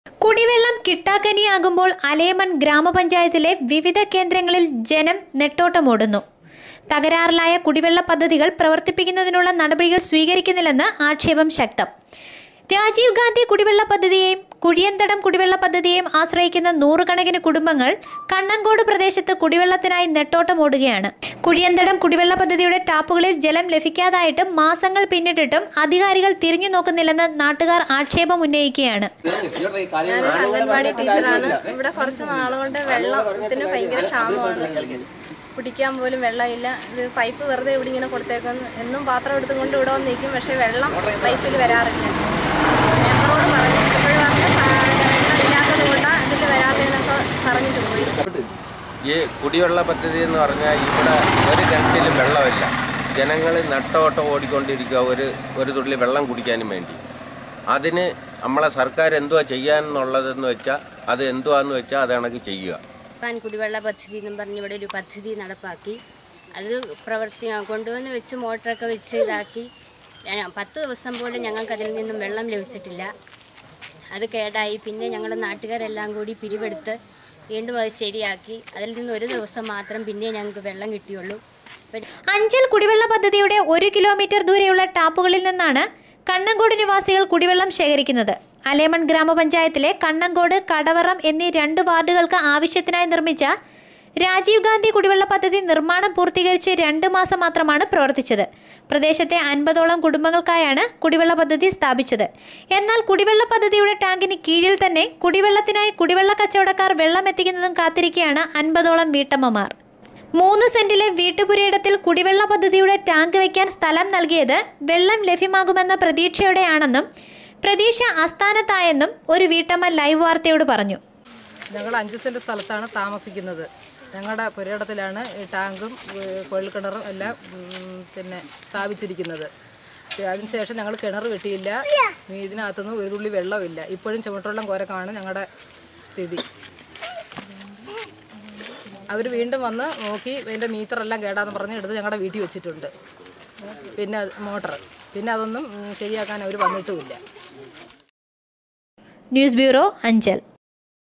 കുടിവെള്ളം കിട്ടാക്കനിയാകുമ്പോൾ അലേമൺ ഗ്രാമപഞ്ചായത്തിലെ വിവിധ കേന്ദ്രങ്ങളിൽ ജനം നെട്ടോട്ടമോടുന്നു തകരാറിലായ കുടിവെള്ള പദ്ധതികൾ പ്രവർത്തിപ്പിക്കുന്നതിനുള്ള നടപടികൾ സ്വീകരിക്കുന്നില്ലെന്ന് ആക്ഷേപം ശക്തം രാജീവ് ഗാന്ധി കുടിവെള്ള പദ്ധതിയെയും കുഴിയന്തടം കുടിവെള്ള പദ്ധതിയെയും ആശ്രയിക്കുന്ന നൂറുകണക്കിന് കുടുംബങ്ങൾ കണ്ണങ്കോട് പ്രദേശത്ത് കുടിവെള്ളത്തിനായി നെട്ടോട്ടമോടുകയാണ് കുഴിയന്തടം കുടിവെള്ള പദ്ധതിയുടെ ടാപ്പുകളിൽ ജലം ലഭിക്കാതായിട്ട് മാസങ്ങൾ പിന്നിട്ടിട്ടും അധികാരികൾ തിരിഞ്ഞു നോക്കുന്നില്ലെന്ന് നാട്ടുകാർ ആക്ഷേപം ഉന്നയിക്കുകയാണ് ഞാൻ അംഗൻവാടി ടീച്ചറാണ് ഇവിടെ കുറച്ച് നാളുകൊണ്ട് വെള്ളത്തിന് ഭയങ്കര ക്ഷാമമാണ് കുടിക്കാൻ പോലും വെള്ളമില്ല ഇത് പൈപ്പ് വെറുതെ ഇവിടെ ഇങ്ങനെ കൊടുത്തേക്കുന്നു എന്നും പാത്രം എടുത്തും കൊണ്ട് ഇവിടെ വന്ന് നിൽക്കും പക്ഷേ വെള്ളം പൈപ്പിൽ വരാറില്ല ഞങ്ങളോട് പറഞ്ഞു അപ്പോൾ പറഞ്ഞ് വെള്ളം ഇല്ലാത്തത് കൊണ്ടാണ് ഇതിൽ വരാത്തതെന്നൊക്കെ പറഞ്ഞിട്ട് പോയി ഈ കുടിവെള്ള പദ്ധതി എന്ന് പറഞ്ഞാൽ ഇവിടെ ഒരു കിണറ്റിലും വെള്ളമില്ല ജനങ്ങൾ നട്ടോട്ടം ഓടിക്കൊണ്ടിരിക്കുക ഒരു ഒരു തുള്ളി വെള്ളം കുടിക്കാനും വേണ്ടി അതിന് നമ്മളെ സർക്കാർ എന്തുവാ ചെയ്യാനെന്നുള്ളതെന്ന് വെച്ചാൽ അത് എന്തുവാന്ന് വെച്ചാൽ അത് കണക്ക് ചെയ്യുക പാൻ കുടിവെള്ള പദ്ധതി എന്നും പറഞ്ഞ് ഇവിടെ ഒരു പദ്ധതി നടപ്പാക്കി അത് പ്രവർത്തി കൊണ്ടുവന്ന് വെച്ച് മോട്ടറൊക്കെ വെച്ച് ഇതാക്കി ഏ, പത്ത് ദിവസം പോലും ഞങ്ങൾക്ക് അതിൽ നിന്നും വെള്ളം ലഭിച്ചിട്ടില്ല അത് കേടായി പിന്നെ ഞങ്ങളുടെ നാട്ടുകാരെല്ലാം കൂടി പിരിവെടുത്ത് വീണ്ടും അത് ശരിയാക്കി അതിൽ നിന്ന് ഒരു ദിവസം മാത്രം പിന്നെ ഞങ്ങൾക്ക് വെള്ളം കിട്ടിയുള്ളൂ അപ്പം അഞ്ചൽ കുടിവെള്ള പദ്ധതിയുടെ ഒരു കിലോമീറ്റർ ദൂരെയുള്ള ടാപ്പുകളിൽ നിന്നാണ് കണ്ണങ്കോട് നിവാസികൾ കുടിവെള്ളം ശേഖരിക്കുന്നത് അലേമൺ ഗ്രാമപഞ്ചായത്തിലെ കണ്ണങ്കോട് കടവറം എന്നീ രണ്ട് വാർഡുകൾക്ക് ആവശ്യത്തിനായി നിർമ്മിച്ച രാജീവ് ഗാന്ധി കുടിവെള്ള പദ്ധതി നിർമ്മാണം പൂർത്തീകരിച്ച് രണ്ട് മാസം മാത്രമാണ് പ്രവർത്തിച്ചത് പ്രദേശത്തെ അൻപതോളം കുടുംബങ്ങൾക്കായാണ് കുടിവെള്ള പദ്ധതി സ്ഥാപിച്ചത് എന്നാൽ കുടിവെള്ള പദ്ധതിയുടെ ടാങ്കിന് കീഴിൽ തന്നെ കുടിവെള്ളത്തിനായി കുടിവെള്ള കച്ചവടക്കാർ വെള്ളം എത്തിക്കുന്നതും കാത്തിരിക്കുകയാണ് അൻപതോളം വീട്ടമ്മമാർ മൂന്ന് സെന്റിലെ വീട്ടുപുരയിടത്തിൽ കുടിവെള്ള പദ്ധതിയുടെ ടാങ്ക് വയ്ക്കാൻ സ്ഥലം നൽകിയത് വെള്ളം ലഭ്യമാകുമെന്ന പ്രതീക്ഷയോടെയാണെന്നും പ്രതീക്ഷ അസ്ഥാനത്തായെന്നും ഒരു വീട്ടമ്മ ലൈവ് വാർത്തയോട് പറഞ്ഞു ഞങ്ങൾ അഞ്ച് സെൻറ്റ് സ്ഥലത്താണ് താമസിക്കുന്നത് ഞങ്ങളുടെ പുരയിടത്തിലാണ് ഈ ടാങ്കും ഏഹ് കുഴൽക്കിണറും എല്ലാം ഉം, പിന്നെ സ്ഥാപിച്ചിരിക്കുന്നത് അതിനുശേഷം ഞങ്ങൾ കിണർ വെട്ടിയില്ല ഇതിനകത്തുനിന്ന് ഒരു തുള്ളി വെള്ളമില്ല ഇപ്പോഴും ചുമട്ടുവെള്ളം കോരക്കാണ് ഞങ്ങളുടെ സ്ഥിതി അവർ വീണ്ടും വന്ന് നോക്കി അതിൻ്റെ മീറ്ററെല്ലാം കേടാന്ന് പറഞ്ഞ് എടുത്ത് ഞങ്ങളുടെ വീട്ടിൽ വെച്ചിട്ടുണ്ട് പിന്നെ മോട്ടർ പിന്നെ അതൊന്നും ഉം, ശരിയാക്കാൻ അവർ വന്നിട്ടുമില്ല ന്യൂസ് ബ്യൂറോ അഞ്ചൽ